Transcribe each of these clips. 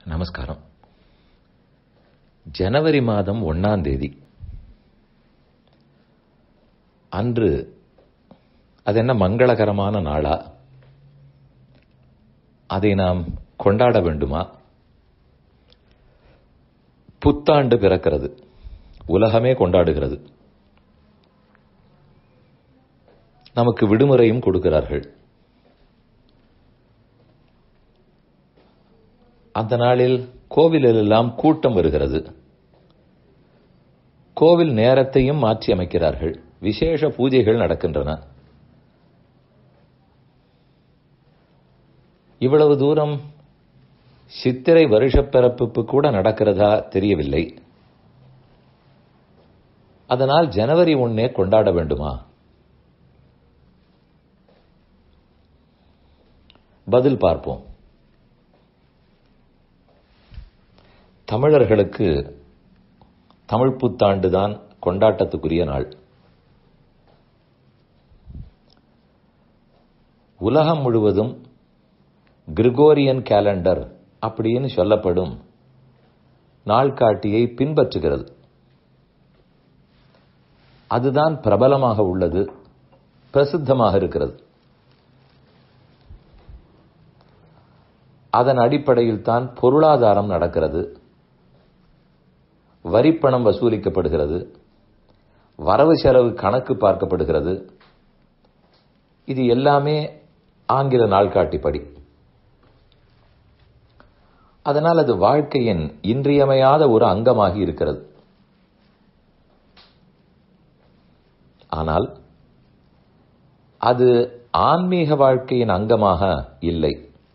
நமஸ்காரம் ஜனவரி மாதம் ஒன்னாம் தேதி அன்று அது என்ன மங்களகரமான நாளா அதை நாம் கொண்டாட வேண்டுமா புத்தாண்டு பிறக்கிறது உலகமே கொண்டாடுகிறது நமக்கு விடுமுறையும் கொடுக்கிறார்கள் அந்த நாளில் கோவிலெல்லாம் கூட்டம் வருகிறது கோவில் நேரத்தையும் மாற்றி அமைக்கிறார்கள் விசேஷ பூஜைகள் நடக்கின்றன இவ்வளவு தூரம் சித்திரை வருஷப்பிறப்பு கூட நடக்கிறதா தெரியவில்லை அதனால் ஜனவரி ஒன்னே கொண்டாட வேண்டுமா பதில் பார்ப்போம் தமிழர்களுக்கு தமிழ் புத்தாண்டு தான் கொண்டாட்டத்துக்குரிய நாள் உலகம் முழுவதும் கிரிகோரியன் கேலண்டர் அப்படின்னு சொல்லப்படும் நாள்காட்டியை பின்பற்றுகிறது அதுதான் பிரபலமாக உள்ளது பிரசித்தமாக இருக்கிறது அதன் அடிப்படையில் தான் பொருளாதாரம் நடக்கிறது வரிப்பணம் வசூலிக்கப்படுகிறது வரவு செலவு கணக்கு பார்க்கப்படுகிறது இது எல்லாமே ஆங்கில நாள்காட்டிப்படி அதனால் அது வாழ்க்கையின் இன்றியமையாத ஒரு அங்கமாகி இருக்கிறது ஆனால் அது ஆன்மீக வாழ்க்கையின் அங்கமாக இல்லை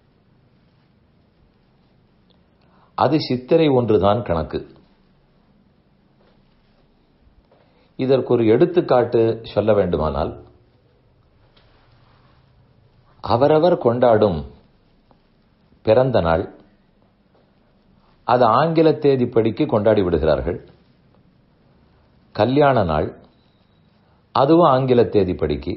அது சித்திரை ஒன்றுதான் கணக்கு இதற்கு ஒரு எடுத்துக்காட்டு சொல்ல வேண்டுமானால் அவரவர் கொண்டாடும் பிறந்த நாள் அது ஆங்கில தேதிப்படிக்கு கொண்டாடி விடுகிறார்கள் கல்யாண நாள் அதுவும் ஆங்கில தேதிப்படிக்கு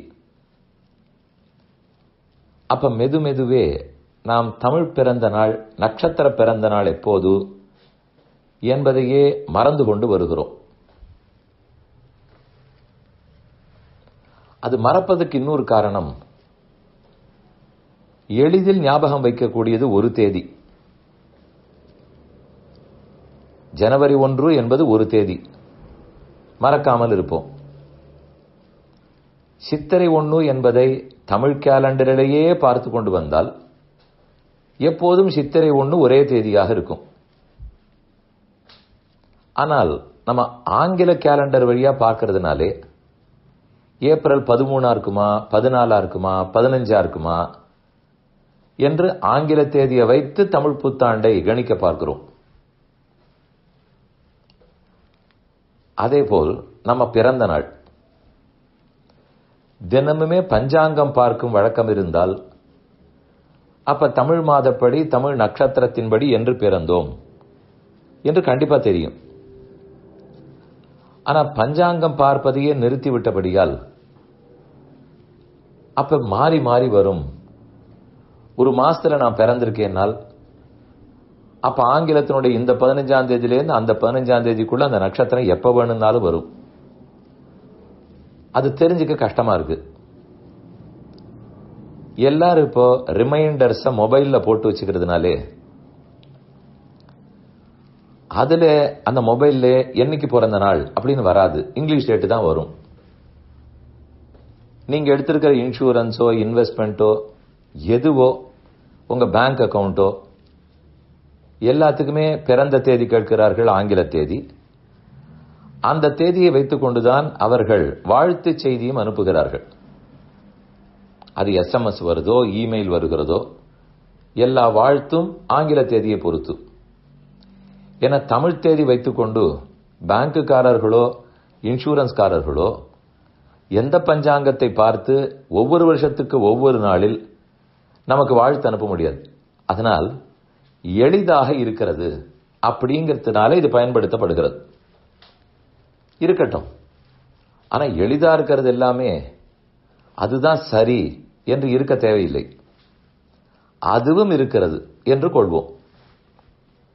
அப்ப மெது மெதுவே நாம் தமிழ் பிறந்த நாள் நட்சத்திர பிறந்த நாள் எப்போது என்பதையே மறந்து கொண்டு வருகிறோம் அது மறப்பதற்கு இன்னொரு காரணம் எளிதில் ஞாபகம் வைக்கக்கூடியது ஒரு தேதி ஜனவரி ஒன்று என்பது ஒரு தேதி மறக்காமல் இருப்போம் சித்திரை ஒன்று என்பதை தமிழ் கேலண்டரிலேயே பார்த்து கொண்டு வந்தால் எப்போதும் சித்திரை ஒன்று ஒரே தேதியாக இருக்கும் ஆனால் நம்ம ஆங்கில கேலண்டர் வழியா பார்க்கறதுனாலே ஏப்ரல் பதிமூணா இருக்குமா பதினாலா இருக்குமா பதினஞ்சா இருக்குமா என்று ஆங்கில தேதியை வைத்து தமிழ் புத்தாண்டை கணிக்க பார்க்கிறோம் அதேபோல் நம்ம பிறந்த நாள் தினமுமே பஞ்சாங்கம் பார்க்கும் வழக்கம் இருந்தால் அப்ப தமிழ் மாதப்படி தமிழ் நட்சத்திரத்தின்படி என்று பிறந்தோம் என்று கண்டிப்பா தெரியும் ஆனா பஞ்சாங்கம் பார்ப்பதையே நிறுத்திவிட்டபடியால் அப்ப மாறி மாறி வரும் ஒரு மாசத்துல நான் பிறந்திருக்கேன்னால் அப்ப ஆங்கிலத்தினுடைய இந்த பதினஞ்சாம் தேதியிலேருந்து அந்த பதினஞ்சாம் தேதிக்குள்ள அந்த நட்சத்திரம் எப்ப வேணும்னாலும் வரும் அது தெரிஞ்சுக்க கஷ்டமா இருக்கு எல்லாரும் இப்போ ரிமைண்டர்ஸ மொபைல்ல போட்டு வச்சுக்கிறதுனாலே அதுல அந்த மொபைல்ல என்னைக்கு பிறந்த நாள் அப்படின்னு வராது இங்கிலீஷ் டேட்டு தான் வரும் நீங்க எடுத்திருக்கிற இன்சூரன்ஸோ இன்வெஸ்ட்மெண்ட்டோ எதுவோ உங்க பேங்க் அக்கவுண்டோ எல்லாத்துக்குமே பிறந்த தேதி கேட்கிறார்கள் ஆங்கில தேதி அந்த தேதியை வைத்துக் கொண்டுதான் அவர்கள் வாழ்த்து செய்தியும் அனுப்புகிறார்கள் அது எஸ்எம்எஸ் வருதோ இமெயில் வருகிறதோ எல்லா வாழ்த்தும் ஆங்கில தேதியை பொறுத்து என தமிழ் தேதி வைத்துக்கொண்டு பேங்குக்காரர்களோ இன்சூரன்ஸ்காரர்களோ எந்த பஞ்சாங்கத்தை பார்த்து ஒவ்வொரு வருஷத்துக்கு ஒவ்வொரு நாளில் நமக்கு வாழ்த்து அனுப்ப முடியாது அதனால் எளிதாக இருக்கிறது அப்படிங்கிறதுனால இது பயன்படுத்தப்படுகிறது இருக்கட்டும் ஆனா எளிதா இருக்கிறது எல்லாமே அதுதான் சரி என்று இருக்க தேவையில்லை அதுவும் இருக்கிறது என்று கொள்வோம்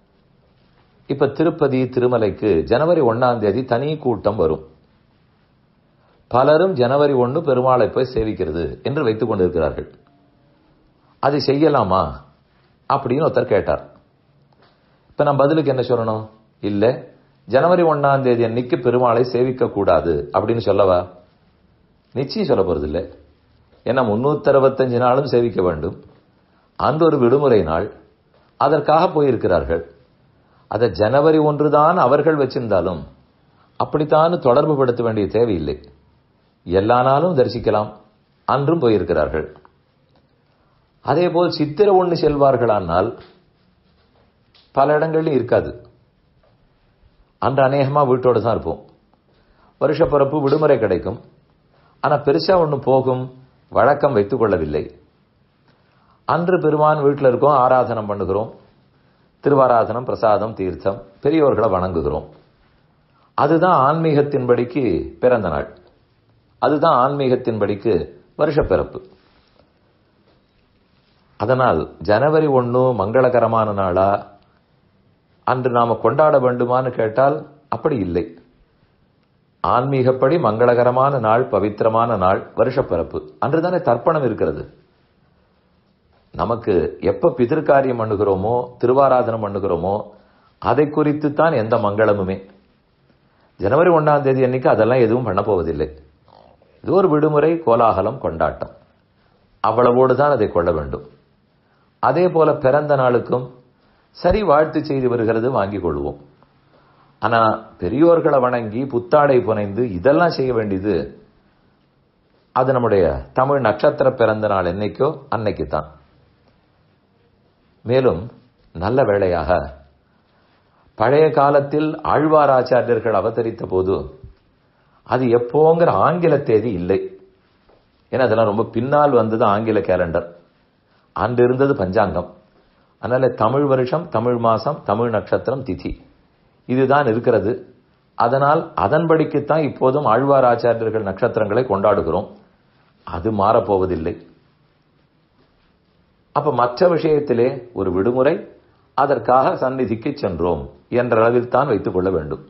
இப்ப திருப்பதி திருமலைக்கு ஜனவரி ஒன்னாம் தேதி தனி கூட்டம் வரும் பலரும் ஜனவரி ஒன்று பெருமாளை போய் சேவிக்கிறது என்று வைத்துக் கொண்டிருக்கிறார்கள் அதை செய்யலாமா அப்படின்னு ஒருத்தர் கேட்டார் இப்ப நான் பதிலுக்கு என்ன சொல்லணும் இல்ல ஜனவரி ஒன்னாம் தேதி அன்னைக்கு பெருமாளை சேவிக்க கூடாது அப்படின்னு சொல்லவா நிச்சயம் சொல்ல போறது இல்லை ஏன்னா முன்னூத்தி அறுபத்தஞ்சு நாளும் சேவிக்க வேண்டும் அந்த ஒரு விடுமுறை நாள் அதற்காக போயிருக்கிறார்கள் அதை ஜனவரி ஒன்றுதான் அவர்கள் வச்சிருந்தாலும் அப்படித்தான் தொடர்பு படுத்த வேண்டிய தேவையில்லை எல்லா நாளும் தரிசிக்கலாம் அன்றும் போயிருக்கிறார்கள் அதே போல் சித்திர ஒன்று செல்வார்களானால் பல இடங்கள்லையும் இருக்காது அன்று அநேகமா வீட்டோட தான் இருப்போம் வருஷ பிறப்பு விடுமுறை கிடைக்கும் ஆனா பெருசா ஒன்று போகும் வழக்கம் வைத்துக் கொள்ளவில்லை அன்று பெருமான் வீட்டில் இருக்கோம் ஆராதனம் பண்ணுகிறோம் திருவாராதனம் பிரசாதம் தீர்த்தம் பெரியோர்களை வணங்குகிறோம் அதுதான் ஆன்மீகத்தின்படிக்கு பிறந்த நாள் அதுதான் ஆன்மீகத்தின்படிக்கு வருஷ பிறப்பு அதனால் ஜனவரி ஒன்று மங்களகரமான நாளா அன்று நாம கொண்டாட வேண்டுமான்னு கேட்டால் அப்படி இல்லை ஆன்மீகப்படி மங்களகரமான நாள் பவித்திரமான நாள் வருஷப்பிறப்பு அன்றுதானே தர்ப்பணம் இருக்கிறது நமக்கு எப்ப பிதிர்காரியம் பண்ணுகிறோமோ திருவாராதனம் பண்ணுகிறோமோ அதை குறித்து தான் எந்த மங்களமுமே ஜனவரி ஒன்றாம் தேதி அன்னைக்கு அதெல்லாம் எதுவும் பண்ண போவதில்லை இது ஒரு விடுமுறை கோலாகலம் கொண்டாட்டம் அவ்வளவோடு தான் அதை கொள்ள வேண்டும் அதே போல பிறந்த நாளுக்கும் சரி வாழ்த்து செய்து வருகிறது வாங்கிக் கொள்வோம் ஆனா பெரியோர்களை வணங்கி புத்தாடை புனைந்து இதெல்லாம் செய்ய வேண்டியது அது நம்முடைய தமிழ் நட்சத்திர பிறந்த நாள் என்னைக்கோ அன்னைக்கு தான் மேலும் நல்ல வேளையாக பழைய காலத்தில் ஆழ்வாராச்சாரியர்கள் அவதரித்த போது அது எப்போங்கிற ஆங்கில தேதி இல்லை ஏன்னா அதெல்லாம் ரொம்ப பின்னால் வந்தது ஆங்கில கேலண்டர் அன்று இருந்தது பஞ்சாங்கம் அதனால தமிழ் வருஷம் தமிழ் மாசம் தமிழ் நட்சத்திரம் திதி இதுதான் இருக்கிறது அதனால் அதன்படிக்குத்தான் இப்போதும் ஆழ்வார் ஆச்சாரியர்கள் நட்சத்திரங்களை கொண்டாடுகிறோம் அது மாறப்போவதில்லை அப்ப மற்ற விஷயத்திலே ஒரு விடுமுறை அதற்காக சந்நிதிக்கு சென்றோம் என்ற அளவில் தான் வைத்துக் கொள்ள வேண்டும்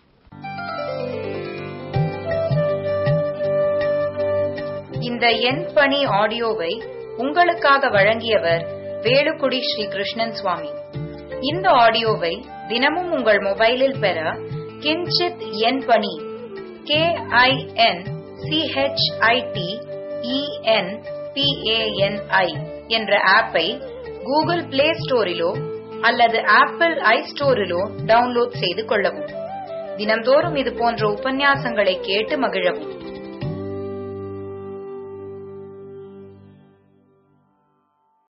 இந்த எண் பணி ஆடியோவை உங்களுக்காக வழங்கியவர் வேலுக்குடி ஸ்ரீ கிருஷ்ணன் சுவாமி இந்த ஆடியோவை தினமும் உங்கள் மொபைலில் பெற கிஞ்சித் எண் பணி கே ஐ என் சிஹெச்ஐடி இஎன் பிஏஎன்ஐ என்ற ஆப்பை கூகுள் பிளே ஸ்டோரிலோ அல்லது ஆப்பிள் ஐ ஸ்டோரிலோ டவுன்லோட் செய்து கொள்ளவும் தினந்தோறும் இது போன்ற உபன்யாசங்களை கேட்டு மகிழவும்